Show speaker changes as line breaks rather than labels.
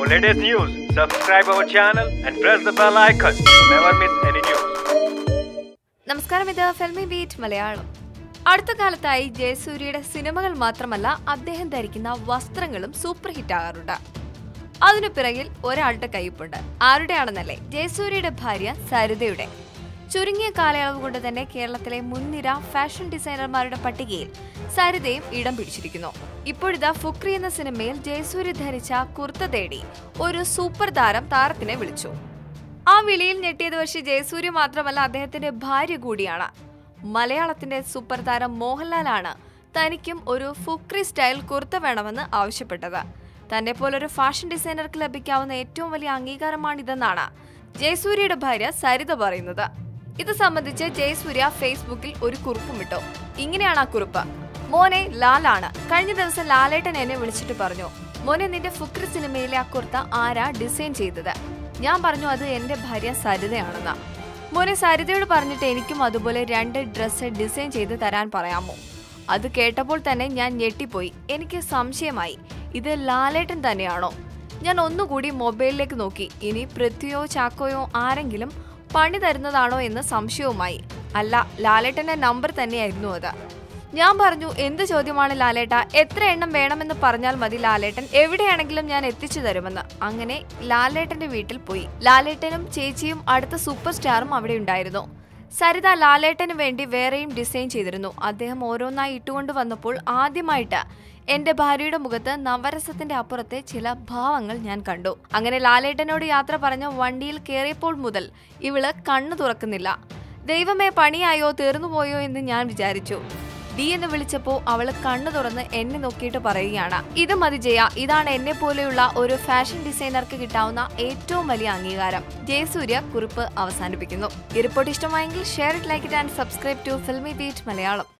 latest news, subscribe our channel and press the bell icon. Never miss any news.
നമസ്കാരം ഇത് filmy Filmibeat Malayalam അടുത്ത കാലത്തായി ജയസൂര്യയുടെ സിനിമകൾ മാത്രമല്ല അദ്ദേഹം ധരിക്കുന്ന വസ്ത്രങ്ങളും സൂപ്പർ ഹിറ്റ് ആകാറുണ്ട് അതിനു പിറകിൽ ഒരാളുടെ കയ്യൊപ്പുണ്ട് ആരുടെയാണെന്നല്ലേ ജയസൂര്യയുടെ ഭാര്യ സരിതയുടെ ചുരുങ്ങിയ കാലയളവ് കൊണ്ട് തന്നെ കേരളത്തിലെ മുൻനിര ഫാഷൻ ഡിസൈനർമാരുടെ പട്ടികയിൽ സരിതയും ഇടം പിടിച്ചിരിക്കുന്നു ഇപ്പോഴിതാ ഫുക്രി എന്ന സിനിമയിൽ ജയസൂര്യ ധരിച്ച കുർത്ത തേടി ഒരു സൂപ്പർ താരം താരത്തിനെ വിളിച്ചു ആ വിളിയിൽ ഞെട്ടിയത് പക്ഷേ ജയസൂര്യ മാത്രമല്ല അദ്ദേഹത്തിന്റെ ഭാര്യ കൂടിയാണ് മലയാളത്തിന്റെ സൂപ്പർ താരം മോഹൻലാലാണ് തനിക്കും ഒരു ഫുക്രി സ്റ്റൈൽ കുർത്ത വേണമെന്ന് ആവശ്യപ്പെട്ടത് തന്നെ പോലൊരു ഫാഷൻ ഡിസൈനർക്ക് ലഭിക്കാവുന്ന ഏറ്റവും വലിയ അംഗീകാരമാണിതെന്നാണ് ജയസൂര്യയുടെ ഭാര്യ സരിത പറയുന്നത് ഇത് സംബന്ധിച്ച് ജയസൂര്യ ഫേസ്ബുക്കിൽ ഒരു കുറിപ്പുമിട്ടു ഇങ്ങനെയാണ് ആ കുറിപ്പ് മോനെ ലാലാണ് കഴിഞ്ഞ ദിവസം ലാലേട്ടൻ എന്നെ വിളിച്ചിട്ട് പറഞ്ഞു മോനെ നിന്റെ ഫുക്രി സിനിമയിലെ ആ കുർത്ത ആരാ ഡിസൈൻ ചെയ്തത് ഞാൻ പറഞ്ഞു അത് എന്റെ ഭാര്യ സരിതയാണെന്ന് മോനെ സരിതയോട് പറഞ്ഞിട്ട് എനിക്കും അതുപോലെ രണ്ട് ഡ്രസ്സ് ഡിസൈൻ ചെയ്ത് തരാൻ പറയാമോ അത് കേട്ടപ്പോൾ തന്നെ ഞാൻ ഞെട്ടിപ്പോയി എനിക്ക് സംശയമായി ഇത് ലാലേട്ടൻ തന്നെയാണോ ഞാൻ ഒന്നുകൂടി മൊബൈലിലേക്ക് നോക്കി ഇനി പൃഥ്വിയോ ചാക്കോയോ ആരെങ്കിലും പണി തരുന്നതാണോ എന്ന് സംശയവുമായി അല്ല ലാലേട്ടന്റെ നമ്പർ തന്നെയായിരുന്നു അത് ഞാൻ പറഞ്ഞു എന്ത് ചോദ്യമാണ് ലാലേട്ട എത്ര എണ്ണം വേണമെന്ന് പറഞ്ഞാൽ മതി ലാലേട്ടൻ എവിടെയാണെങ്കിലും ഞാൻ എത്തിച്ചു തരുമെന്ന് അങ്ങനെ ലാലേട്ടന്റെ വീട്ടിൽ പോയി ലാലേട്ടനും ചേച്ചിയും അടുത്ത സൂപ്പർ സ്റ്റാറും അവിടെ ഉണ്ടായിരുന്നു സരിത ലാലേട്ടന് വേണ്ടി വേറെയും ഡിസൈൻ ചെയ്തിരുന്നു അദ്ദേഹം ഓരോന്നായി ഇട്ടുകൊണ്ട് വന്നപ്പോൾ ആദ്യമായിട്ട് എന്റെ ഭാര്യയുടെ മുഖത്ത് നവരസത്തിന്റെ അപ്പുറത്തെ ചില ഭാവങ്ങൾ ഞാൻ കണ്ടു അങ്ങനെ ലാലേട്ടനോട് യാത്ര പറഞ്ഞ വണ്ടിയിൽ കയറിയപ്പോൾ മുതൽ ഇവള് കണ്ണു തുറക്കുന്നില്ല ദൈവമേ പണിയായോ തീർന്നുപോയോ എന്ന് ഞാൻ വിചാരിച്ചു ഡി എന്ന് വിളിച്ചപ്പോ അവള് കണ്ണു തുറന്ന് എന്നെ നോക്കിയിട്ട് പറയുകയാണ് ഇത് മതി ജയ ഇതാണ് എന്നെ പോലെയുള്ള ഒരു ഫാഷൻ ഡിസൈനർക്ക് കിട്ടാവുന്ന ഏറ്റവും വലിയ അംഗീകാരം ജയസൂര്യ കുറിപ്പ് അവസാനിപ്പിക്കുന്നു ഈ റിപ്പോർട്ട് ഇഷ്ടമായെങ്കിൽ share it like it and subscribe to Filmibeat Malayalam